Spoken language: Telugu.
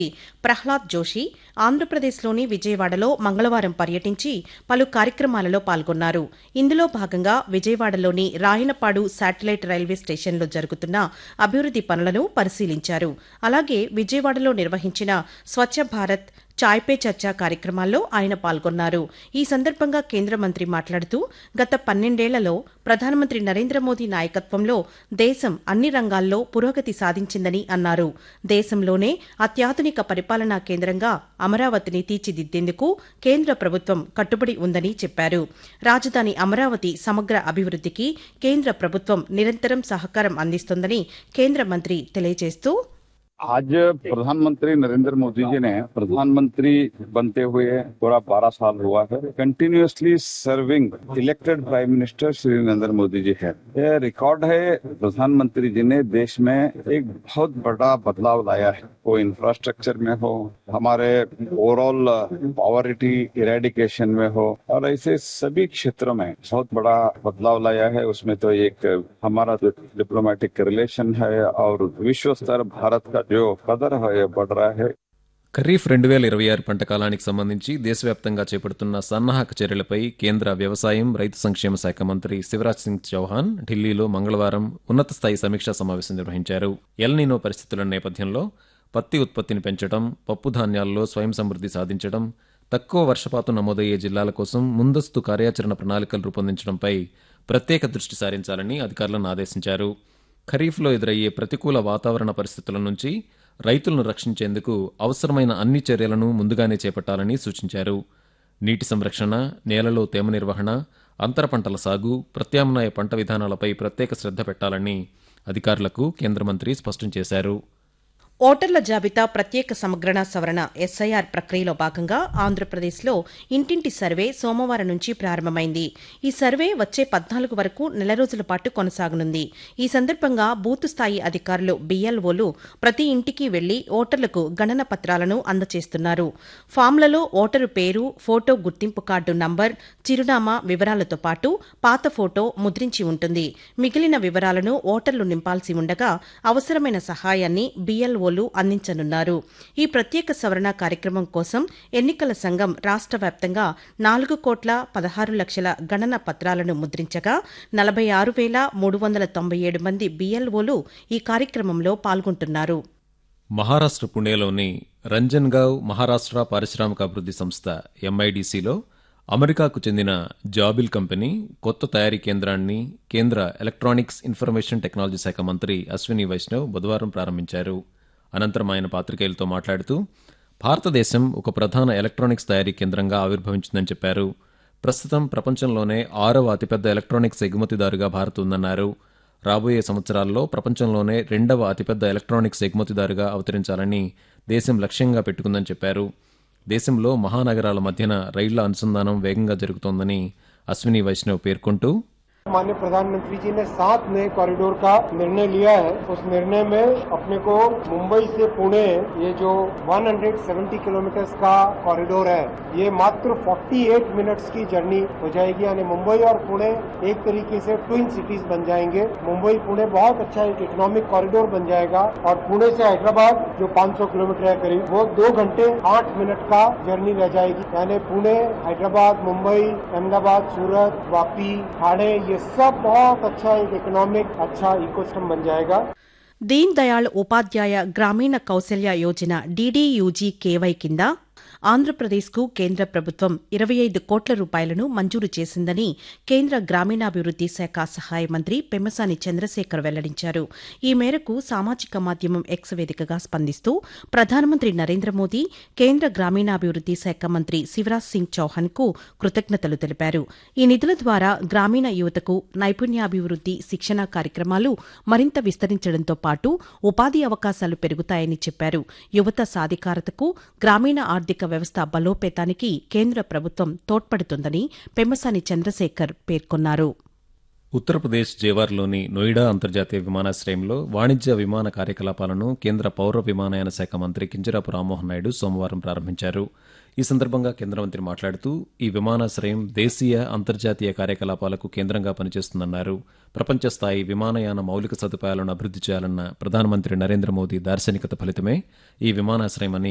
ప్రహ్లాద్ జోషి ఆంధ్రప్రదేశ్లోని విజయవాడలో మంగళవారం పర్యటించి పలు కార్యక్రమాలలో పాల్గొన్నారు ఇందులో భాగంగా విజయవాడలోని రాయనపాడు శాటిలైట్ రైల్వే స్టేషన్లో జరుగుతున్న అభివృద్ది పనులను పరిశీలించారు అలాగే విజయవాడలో నిర్వహించిన స్వచ్ఛ భారత్ చాయ్ పే చర్చా కార్యక్రమాల్లో ఆయన పాల్గొన్నారు ఈ సందర్భంగా కేంద్ర మంత్రి మాట్లాడుతూ గత పన్నెండేళ్లలో ప్రధానమంత్రి నరేంద్ర మోదీ నాయకత్వంలో దేశం అన్ని రంగాల్లో పురోగతి సాధించిందని అన్నారు దేశంలోనే అత్యాధునిక పరిపాలనా కేంద్రంగా అమరావతిని తీర్చిదిద్దేందుకు కేంద్ర ప్రభుత్వం కట్టుబడి ఉందని చెప్పారు రాజధాని అమరావతి సమగ్ర అభివృద్దికి కేంద్ర ప్రభుత్వం నిరంతరం సహకారం అందిస్తోందని కేంద్ర మంత్రి తెలియజేస్తూ आज प्रधानमंत्री नरेंद्र मोदी जी ने प्रधानमंत्री बनते हुए पूरा बारह साल हुआ है continuously serving elected prime minister Shri Narendra Modi ji है यह रिकॉर्ड है प्रधानमंत्री जी ने देश में एक बहुत बड़ा बदलाव लाया है वो इंफ्रास्ट्रक्चर में हो हमारे ओवरऑल पॉवर्टी इरेडिकेशन में हो और ऐसे सभी क्षेत्रों में बहुत बड़ा बदलाव लाया है उसमें तो एक हमारा जो डिप्लोमेटिक रिलेशन है और विश्व स्तर भारत का जो कदर है ये बढ़ रहा है ఖరీఫ్ రెండు వేల ఇరవై ఆరు పంట కాలానికి సంబంధించి దేశవ్యాప్తంగా చేపడుతున్న సన్నాహక చర్యలపై కేంద్ర వ్యవసాయం రైతు సంక్షేమ శాఖ మంత్రి శివరాజ్ సింగ్ చౌహాన్ ఢిల్లీలో మంగళవారం ఉన్నత స్థాయి సమీక్షా సమావేశం నిర్వహించారు ఎల్నీనో పరిస్థితుల నేపథ్యంలో పత్తి ఉత్పత్తిని పెంచడం పప్పు ధాన్యాల్లో స్వయం సమృద్ధి సాధించడం తక్కువ వర్షపాతం నమోదయ్యే జిల్లాల కోసం ముందస్తు కార్యాచరణ ప్రణాళికలు రూపొందించడంపై ప్రత్యేక దృష్టి సారించాలని అధికారులను ఆదేశించారు ఖరీఫ్లో ఎదురయ్యే ప్రతికూల వాతావరణ పరిస్థితుల నుంచి రైతులను రక్షించేందుకు అవసరమైన అన్ని చర్యలను ముందుగానే చేపట్టాలని సూచించారు నీటి సంరక్షణ నేలలో తేమ నిర్వహణ అంతర పంటల సాగు ప్రత్యామ్నాయ పంట విధానాలపై ప్రత్యేక శ్రద్ధ పెట్టాలని అధికారులకు కేంద్ర మంత్రి స్పష్టం చేశారు ఓటర్ల జాబితా ప్రత్యేక సమగ్రణ సవరణ ఎస్ఐఆర్ ప్రక్రియలో భాగంగా ఆంధ్రప్రదేశ్లో ఇంటింటి సర్వే సోమవారం నుంచి ప్రారంభమైంది ఈ సర్వే వచ్చే పద్నాలుగు వరకు నెల రోజుల పాటు కొనసాగనుంది ఈ సందర్భంగా బూత్ స్థాయి అధికారులు బీఎల్ఓలు ప్రతి ఇంటికి వెళ్లి ఓటర్లకు గణన పత్రాలను అందజేస్తున్నారు ఫామ్లలో ఓటరు పేరు ఫోటో గుర్తింపు కార్డు నంబర్ చిరునామా వివరాలతో పాటు పాత ఫోటో ముద్రించి ఉంటుంది మిగిలిన వివరాలను ఓటర్లు నింపాల్సి ఉండగా అవసరమైన సహాయాన్ని బీఎల్ఓ ఓలు అందించనున్నారు ఈ ప్రత్యేక సవరణ కార్యక్రమం కోసం ఎన్నికల సంఘం రాష్ట్ర వ్యాప్తంగా నాలుగు కోట్ల పదహారు లక్షల గణన పత్రాలను ముద్రించగా నలభై ఆరు వేల మూడు వందల తొంభై ఏడు మంది బీఎల్ఓలు ఈ కార్యక్రమంలో పాల్గొంటున్నారు మహారాష్ట్ర పుణేలోని రంజన్గావ్ మహారాష్ట్ర పారిశ్రామిక అభివృద్ధి సంస్థ ఎంఐడిసిలో అమెరికాకు చెందిన జాబిల్ కంపెనీ కొత్త తయారీ కేంద్రాన్ని కేంద్ర ఎలక్ట్రానిక్స్ ఇన్ఫర్మేషన్ టెక్నాలజీ శాఖ మంత్రి అశ్విని వైష్ణవ్ బుధవారం ప్రారంభించారు అనంతరం ఆయన పాత్రికేయులతో మాట్లాడుతూ భారతదేశం ఒక ప్రధాన ఎలక్ట్రానిక్స్ తయారీ కేంద్రంగా ఆవిర్భవించిందని చెప్పారు ప్రస్తుతం ప్రపంచంలోనే ఆరవ అతిపెద్ద ఎలక్ట్రానిక్స్ ఎగుమతిదారుగా భారత్ ఉందన్నారు రాబోయే సంవత్సరాల్లో ప్రపంచంలోనే రెండవ అతిపెద్ద ఎలక్ట్రానిక్స్ ఎగుమతిదారుగా అవతరించాలని దేశం లక్ష్యంగా పెట్టుకుందని చెప్పారు దేశంలో మహానగరాల మధ్యన రైళ్ల అనుసంధానం వేగంగా జరుగుతోందని అశ్విని వైష్ణవ్ పేర్కొంటూ माननीय प्रधानमंत्री जी ने सात नए कॉरिडोर का निर्णय लिया है उस निर्णय में अपने को मुंबई से पुणे ये जो 170 किलोमीटर का कॉरिडोर है ये मात्र 48 मिनट्स की जर्नी हो जाएगी यानी मुंबई और पुणे एक तरीके से ट्विन सिटीज बन जाएंगे मुंबई पुणे बहुत अच्छा एक इकोनॉमिक कॉरिडोर बन जाएगा और पुणे से हैदराबाद जो 500 किलोमीटर है करीब वो दो घंटे आठ मिनट का जर्नी रह जाएगी यानी पुणे हैदराबाद मुंबई अहमदाबाद सूरत वापी ठाणे ये सब बहुत अच्छा एक इकोनॉमिक अच्छा इकोसिस्टम बन जाएगा దీన్ దయాళ్ ఉపాధ్యాయ గ్రామీణ కౌశల్య యోజన డీడీయూజీ కేవై కింద ఆంధ్రప్రదేశ్కు కేంద్ర ప్రభుత్వం ఇరవై ఐదు కోట్ల రూపాయలను మంజూరు చేసిందని కేంద్ర గ్రామీణాభివృద్ది శాఖ సహాయ మంత్రి పెమ్మసాని చంద్రశేఖర్ వెల్లడించారు ఈ మేరకు సామాజిక మాధ్యమం ఎక్స్ వేదికగా స్పందిస్తూ ప్రధానమంత్రి నరేంద్ర మోదీ కేంద్ర గ్రామీణాభివృద్ది శాఖ మంత్రి శివరాజ్ సింగ్ చౌహాన్ కు కృతజ్ఞతలు తెలిపారు ఈ నిధుల ద్వారా గ్రామీణ యువతకు నైపుణ్యాభివృద్ది శిక్షణ కార్యక్రమాలు మరింత విస్తరించడంతో పాటు ఉపాధి అవకాశాలు పెరుగుతాయని చెప్పారు యువత సాధికారతకు గ్రామీణ ఆర్థిక వ్యవస్థ బలోపేతానికి కేంద్ర ప్రభుత్వం తోడ్పడుతుందని పెమ్మసాని చంద్రశేఖర్ పేర్కొన్నారు ఉత్తరప్రదేశ్ జేవార్లోని నోయిడా అంతర్జాతీయ విమానాశ్రయంలో వాణిజ్య విమాన కార్యకలాపాలను కేంద్ర పౌర విమానయాన శాఖ మంత్రి కింజరాపు రామ్మోహన్ నాయుడు సోమవారం ప్రారంభించారు ఈ సందర్భంగా కేంద్ర మంత్రి మాట్లాడుతూ ఈ విమానాశ్రయం దేశీయ అంతర్జాతీయ కార్యకలాపాలకు కేంద్రంగా పనిచేస్తుందన్నారు ప్రపంచ స్థాయి విమానయాన మౌలిక సదుపాయాలను అభివృద్ధి చేయాలన్న ప్రధానమంత్రి నరేంద్ర మోదీ దార్శనికత ఫలితమే ఈ విమానాశ్రయమని